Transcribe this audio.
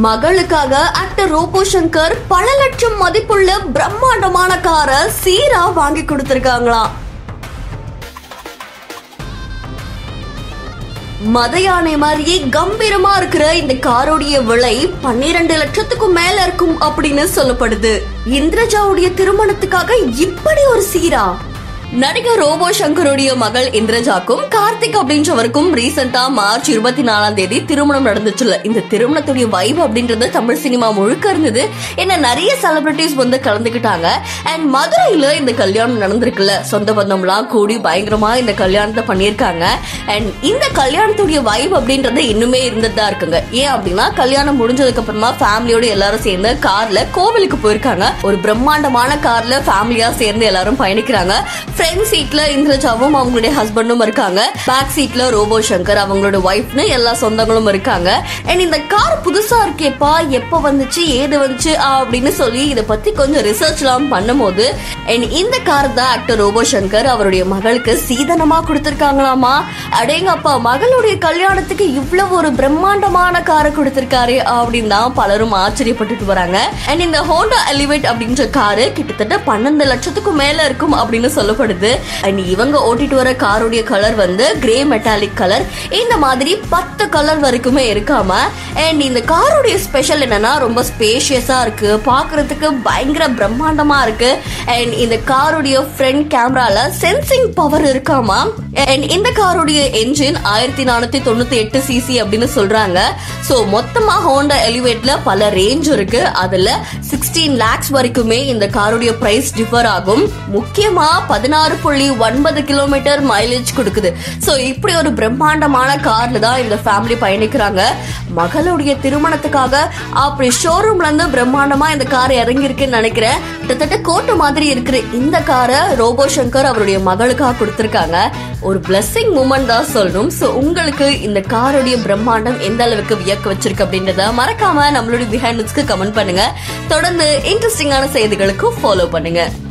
மகளுக்காக actor robot Shankar பல லட்சம் மதிப்புள்ள பிரம்மாண்டமான காரை சீரா வாங்கி கொடுத்திருக்காங்களாம் மத யானை மாதிரியே கம்பீரமா இருக்கிற இந்த காரோடைய விலை பன்னிரண்டு லட்சத்துக்கும் மேல இருக்கும் அப்படின்னு சொல்லப்படுது இந்திரஜாவுடைய திருமணத்துக்காக இப்படி ஒரு சீரா நடிகர் ரோபோ சங்கருடைய மகள் இந்திரஜாக்கும் கார்த்திக் அப்படின்றவருக்கும் ரீசெண்டா மார்ச் இருபத்தி நாலாம் தேதி திருமணம் நடந்துச்சுல இந்த திருமணத்துடைய வைப் அப்படின்றது தமிழ் சினிமா முழுக்க இருந்தது என்ன நிறைய செலிபிரிட்டிஸ் வந்து கலந்துக்கிட்டாங்க அண்ட் மதுரையில இந்த கல்யாணம் நடந்திருக்குல்ல சொந்த பந்தம்லாம் கூடி பயங்கரமா இந்த கல்யாணத்தை பண்ணியிருக்காங்க அண்ட் இந்த கல்யாணத்துடைய வைப் அப்படின்றது இன்னுமே இருந்துட்டு தான் இருக்குங்க ஏன் அப்படின்னா கல்யாணம் முடிஞ்சதுக்கு அப்புறமா ஃபேமிலியோட எல்லாரும் சேர்ந்து கார்ல கோவிலுக்கு போயிருக்காங்க ஒரு பிரம்மாண்டமான கார்ல ஃபேமிலியா சேர்ந்து எல்லாரும் பயணிக்கிறாங்க ஃப்ரண்ட் சீட்ல இந்திரஜாவும் அவங்களுடைய ஹஸ்பண்டும் இருக்காங்க பேக் சீட்ல ரோபோ சங்கர் அவங்களோட ஒய்ஃப்னு எல்லா சொந்தங்களும் இருக்காங்க அண்ட் இந்த கார் புதுசா இருக்கேப்பா எப்ப வந்துச்சு ஏது வந்துச்சு ஆ, அப்படின்னு சொல்லி இதை பத்தி கொஞ்சம் ரிசர்ச் எல்லாம் பண்ணும்போது அண்ட் இந்த கார் தான் ஆக்டர் ரோபோ சங்கர் அவருடைய மகளுக்கு சீதனமா கொடுத்திருக்காங்களாமா அடேங்கப்பா மகளுடைய கல்யாணத்துக்கு இவ்வளவு ஒரு பிரம்மாண்டமான காரை கொடுத்திருக்காரு அப்படின்னு தான் பலரும் ஆச்சரியப்பட்டுட்டு வராங்க அண்ட் இந்த ஹோண்டா எலிவேட் அப்படின்ற காரு கிட்டத்தட்ட பன்னெண்டு லட்சத்துக்கும் மேல இருக்கும் அப்படின்னு சொல்லப்படுது அண்ட் இவங்க ஓட்டிட்டு வர காருடைய கலர் வந்து கிரே மெட்டாலிக் கலர் இந்த மாதிரி பத்து கலர் வரைக்குமே இருக்காம அண்ட் இந்த காருடைய ஸ்பெஷல் என்னன்னா ரொம்ப ஸ்பேஷியஸா இருக்கு பாக்குறதுக்கு பயங்கர பிரம்மாண்டமா இருக்கு அண்ட் இந்த காருடைய ஃப்ரண்ட் கேமரால சென்சிங் பவர் இருக்காமா அண்ட் இந்த காருடைய என்ஜின் ஆயிரத்தி நானூத்தி தொண்ணூத்தி எட்டு சிசி அப்படின்னு சொல்றாங்க சோ மொத்தமா ஹோண்டா எலிவேட்ல பல ரேஞ்ச் இருக்கு அதுல சிக்ஸ்டீன் லேக்ஸ் வரைக்குமே இந்த காருடைய பிரைஸ் டிஃபர் ஆகும் முக்கியமா பதினாறு புள்ளி ஒன்பது கிலோமீட்டர் மைலேஜ் கொடுக்குது சோ இப்படி ஒரு பிரம்மாண்டமான கார்ல தான் இந்த ஃபேமிலி பயணிக்கிறாங்க மகளுடைய திருமணத்துக்காக அப்படி ஷோரூம்ல இருந்து பிரம்மாண்டமா இந்த கார் இறங்கி இருக்குன்னு நினைக்கிறேன் கிட்டத்தட்ட கோட்டை மாதிரி இருக்கிற இந்த காரை ரோபோ சங்கர் அவருடைய மகளுக்காக கொடுத்திருக்காங்க ஒரு பிளஸ்ஸிங் மூமெண்ட் தான் சொல்லணும் சோ உங்களுக்கு இந்த காருடைய பிரம்மாண்டம் எந்த அளவுக்கு வியக்க வச்சிருக்கு அப்படின்றத மறக்காம நம்மளுடைய பிஹைண்ட்ஸ்க்கு கமெண்ட் பண்ணுங்க தொடர்ந்து இன்ட்ரெஸ்டிங்கான செய்திகளுக்கு ஃபாலோ பண்ணுங்க